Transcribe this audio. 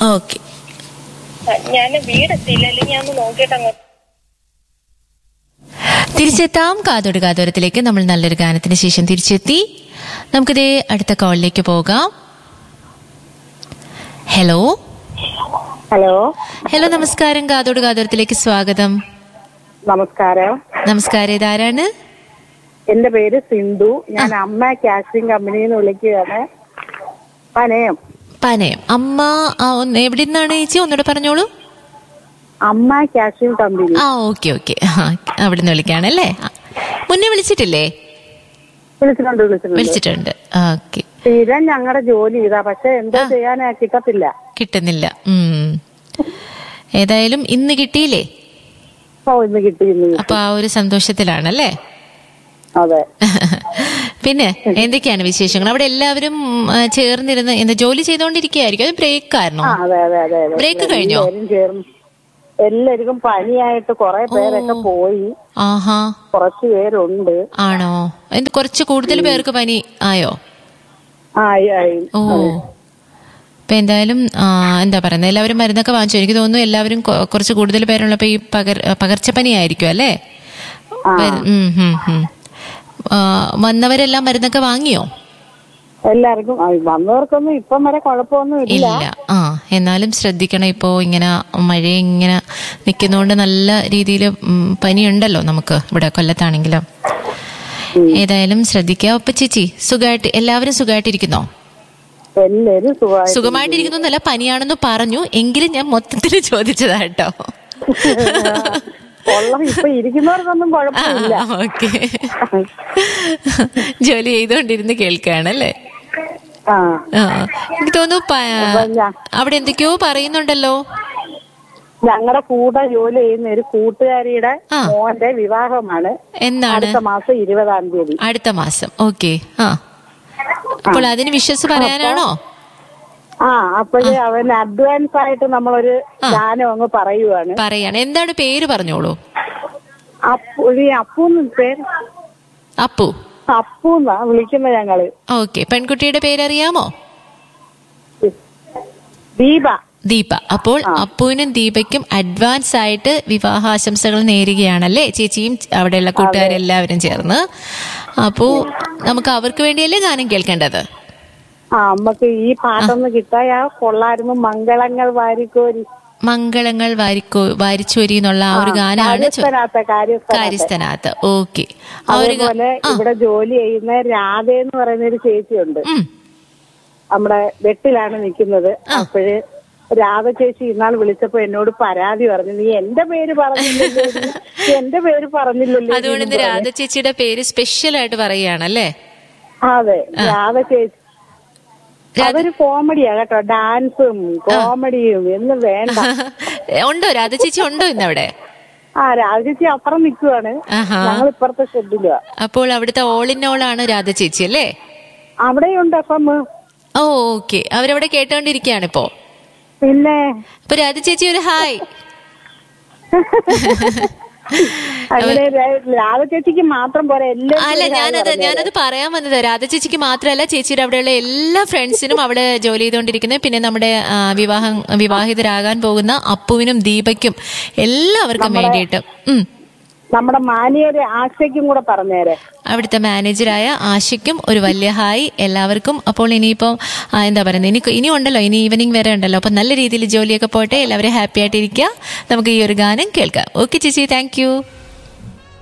Okay ഞാൻ വീടെത്തിയില്ല അല്ലെങ്കിൽ ഞാൻ ഒന്ന് നോക്കിയിട്ട് അങ്ങോട്ട് തിരിച്ചെത്താം കാതോട് കാതോരത്തിലേക്ക് നമ്മൾ നല്ലൊരു ഗാനത്തിന് ശേഷം തിരിച്ചെത്തി നമുക്കിതേ അടുത്ത കോളിലേക്ക് പോകാം ഹലോ ഹലോ ഹലോ നമസ്കാരം കാതോട് കാതോരത്തിലേക്ക് സ്വാഗതം നമസ്കാരം നമസ്കാരം ഇതാരാണ് എന്റെ പേര് സിന്ധു ഞാൻ അമ്മ കാറ്ററിംഗ് കമ്പനിയിൽ നിന്ന് വിളിക്കുകയാണ് പനയം പനയം അമ്മ ആ, ഒന്ന് എവിടെ നിന്നാണ് ചേച്ചി ഒന്നുകൂടെ പറഞ്ഞോളൂ അമ്മ കാറ്ററിംഗ് കമ്പനി ആ ഓക്കെ ഓക്കെ അവിടെ നിന്ന് വിളിക്കാണല്ലേ ആ. മുന്നേ വിളിച്ചിട്ടില്ലേ വിളിച്ചിട്ടുണ്ട് വിളിച്ചിട്ടുണ്ട് വിളിച്ചിട്ടുണ്ട് ഓക്കെ സ്ഥിരം ഞങ്ങളുടെ ജോലി ഇതാ പക്ഷെ എന്തോ ചെയ്യാനാ കിട്ടത്തില്ല കിട്ടുന്നില്ല ഉം. ഏതായാലും ഇന്ന് കിട്ടിയില്ലേ ഓ ഇന്ന് കിട്ടി ഇന്ന് കിട്ടി. അപ്പൊ ആ ഒരു സന്തോഷത്തിലാണല്ലേ അതെ പിന്നെ എന്തൊക്കെയാണ് വിശേഷങ്ങൾ അവിടെ എല്ലാവരും ആ, ചേർന്നിരുന്ന് എന്താ ജോലി ചെയ്തോണ്ടിരിക്കുകയായിരിക്കും അത് ബ്രേക്ക് ആയിരുന്നോ ആ അതെ അതെ അതെ അതെ ബ്രേക്ക് കഴിഞ്ഞോ എല്ലാവരും ചേർന്ന് എല്ലാവർക്കും പനിയായിട്ട് കുറെ പേരൊക്കെ പോയി ആഹാ കുറച്ച് പേരുണ്ട് ആണോ എന്ത് കുറച്ച് കൂടുതൽ പേർക്ക് പനി ആയോ ആയി ആയി ഓ ഇപ്പൊ എന്തായാലും ആ, എന്താ പറയുന്നത് എല്ലാവരും മരുന്നൊക്കെ വാങ്ങിച്ചു എനിക്ക് തോന്നുന്നു എല്ലാവരും കൊ- കുറച്ച് കൂടുതൽ പേരുള്ളപ്പോ ഈ പകർ പകർച്ചപ്പനി ആയിരിക്കും അല്ലേ വരു- ഉം, ഉം, ഉം. ആ, വന്നവരെല്ലാം മരുന്നൊക്കെ വാങ്ങിയോ എല്ലാവർക്കും ആ, വന്നവർക്കൊന്നും ഇപ്പം വരെ കുഴപ്പമൊന്നും ഇല്ല ഇല്ല ആ എന്നാലും ശ്രദ്ധിക്കണം ഇപ്പോ ഇങ്ങനെ മഴ ഇങ്ങനെ നിൽക്കുന്നതുകൊണ്ട് നല്ല രീതിയിൽ പനിയുണ്ടല്ലോ നമുക്ക് ഇവിടെ കൊല്ലത്താണെങ്കിലും ഏതായാലും ശ്രദ്ധിക്കുക അപ്പൊ ചേച്ചി സുഖമായിട്ട് എല്ലാവരും സുഖമായിട്ടിരിക്കുന്നോ എല്ലാരും സുഖമായി സുഖമായിട്ടിരിക്കുന്നു എന്നല്ല പനിയാണെന്ന് പറഞ്ഞു എങ്കിലും ഞാൻ മൊത്തത്തിൽ ചോദിച്ചതാ കേട്ടോ ഉള്ള ഇപ്പൊ ഇരിക്കുന്നവർക്കൊന്നും കുഴപ്പമില്ല ഓക്കെ ജോലി ചെയ്തുകൊണ്ടിരുന്ന് കേൾക്കുകയാണല്ലേ ആ ആ എനിക്ക് തോന്നുന്നു അപ്പൊ പ- ഞാ- അവിടെ എന്തൊക്കെയോ പറയുന്നുണ്ടല്ലോ ഞങ്ങളുടെ കൂടെ ജോലി ചെയ്യുന്ന ഒരു കൂട്ടുകാരിയുടെ ആ. മോന്റെ വിവാഹമാണ് എന്നാണ് അടുത്ത മാസം ഇരുപതാം തീയതി അടുത്ത മാസം ഓക്കെ ആ അപ്പോൾ അതിന് വിശ്വസ് പറയാനാണോ ആ അപ്പോഴേ അവൻ അഡ്വാൻസ് ആയിട്ട് നമ്മളൊരു ഗാനം അങ്ങ് പറയുവാണ് പറയാണ് എന്താണ് പേര് പറഞ്ഞോളൂ അപ്പു ഈ അപ്പൂന്ന് പേര് അപ്പു അപ്പൂന്നാ വിളിക്കുന്ന ഞങ്ങള് ഓക്കെ പെൺകുട്ടിയുടെ പേരറിയാമോ ദീപ ദീപ അപ്പോൾ അപ്പുവിനും ദീപയ്ക്കും അഡ്വാൻസ് ആയിട്ട് വിവാഹാശംസകൾ നേരുകയാണല്ലേ ചേച്ചിയും അവിടെയുള്ള കൂട്ടുകാരെല്ലാവരും ചേർന്ന് അപ്പോ നമുക്ക് അവർക്ക് വേണ്ടിയല്ലേ ഗാനം കേൾക്കേണ്ടത് ആ അമ്മക്ക് ഈ പാട്ടൊന്ന് കിട്ടായാ കൊള്ളായിരുന്നു മംഗളങ്ങൾ വാരിക്കോരി മംഗളങ്ങൾ വാരിക്കോ വാരിച്ചോരി എന്നുള്ള ആ ഒരു ഗാനമാണ് ചോ- കാര്യസ്ഥനാത്ത കാര്യസ്ഥനാത്ത കാര്യസ്ഥനാഥ് ഓക്കെ ആ ഒരു ഗാ- അതേപോലെ ഇവിടെ ജോലി ചെയ്യുന്ന രാധ എന്ന് പറയുന്ന ഒരു ചേച്ചിയുണ്ട് ഉം. നമ്മുടെ വെട്ടിലാണ് നിൽക്കുന്നത് അപ്പോഴ് രാധ ചേച്ചി ഇന്നാൾ വിളിച്ചപ്പോ എന്നോട് പരാതി പറഞ്ഞു നീ എന്റെ പേര് പറഞ്ഞില്ലല്ലോ നീ എന്റെ പേര് പറഞ്ഞില്ലല്ലോ അതുകൊണ്ട് ഇന്ന് രാധ ചേച്ചിയുടെ പേര് സ്പെഷ്യൽ ആയിട്ട് പറയുകയാണല്ലേ അതെ രാധ ചേച്ചി അതൊരു കോമഡിയാ കേട്ടോ ഡാൻസും കോമഡിയും എന്ന് വേണ്ട ഉണ്ടോ രാധ ചേച്ചി ഉണ്ടോ ഇന്ന് അവിടെ ആ രാധ ചേച്ചി അപ്പുറം നിൽക്കുവാണ് ആഹാ ഞങ്ങൾ ഇപ്പുറത്തെ ഷെഡിലുവാ അപ്പോൾ അവിടുത്തെ ഓൾ ഇൻ ഓൾ ആണ് രാധ ചേച്ചി അല്ലേ അവിടെയുണ്ട് അപ്പം ഓ ഓക്കെ അവരവിടെ കേട്ടോണ്ടിരിക്കുകയാണ് ഇപ്പോ പിന്നെ അപ്പൊ രാധ ചേച്ചി ഒരു ഹായ് അങ്ങനെ രാ- രാധ ചേച്ചിക്ക് മാത്രം പോരാ എല്ലാ അല്ല ഞാനത് ഞാനത് പറയാൻ വന്നത് രാധ ചേച്ചിക്ക് മാത്രമല്ല ചേച്ചിയുടെ അവിടെയുള്ള എല്ലാ ഫ്രണ്ട്സിനും അവിടെ ജോലി ചെയ്തുകൊണ്ടിരിക്കുന്നത് പിന്നെ നമ്മുടെ ആ, വിവാഹം വിവാഹിതരാകാൻ പോകുന്ന അപ്പുവിനും ദീപയ്ക്കും എല്ലാവർക്കും വേണ്ടിയിട്ട് ഉം നമ്മുടെ മാനിയൊരു ആശയ്ക്കും കൂടെ പറഞ്ഞേരെ അവിടുത്തെ മാനേജറായ ആശയ്ക്കും ഒരു വലിയ ഹായ് എല്ലാവർക്കും അപ്പോൾ ഇനിയിപ്പം ആ, എന്താ പറയുന്നത് ഇനി ഇനി ഉണ്ടല്ലോ ഇനി ഈവനിങ് വരെ ഉണ്ടല്ലോ അപ്പൊ നല്ല രീതിയിൽ ജോലിയൊക്കെ പോട്ടെ എല്ലാവരും ഹാപ്പി ആയിട്ടിരിക്കുക നമുക്ക് ഈ ഒരു ഗാനം കേൾക്കാം ഓക്കെ ചേച്ചി താങ്ക് യു